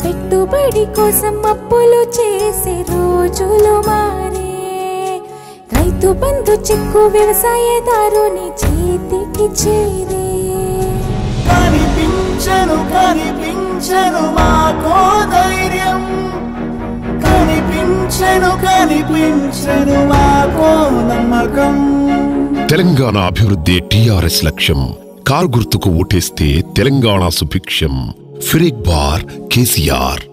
పెట్టుబడి కోసం అప్పులు చేసే రోజులు మారే రైతు బంధు చెక్కు వ్యవసాయదారుని చేతికి చేరే కనిపించను కనిపించను మాకో ధైర్యం కనిపించను కనిపించను మాకో నమ్మకం తెలంగాణ అభివృద్ధి టిఆర్ఎస్ లక్ష్యం కారు గుర్తుకు ఓటేస్తే తెలంగాణ సుభిక్షం ఫిరిక్ బార్ కేసీఆర్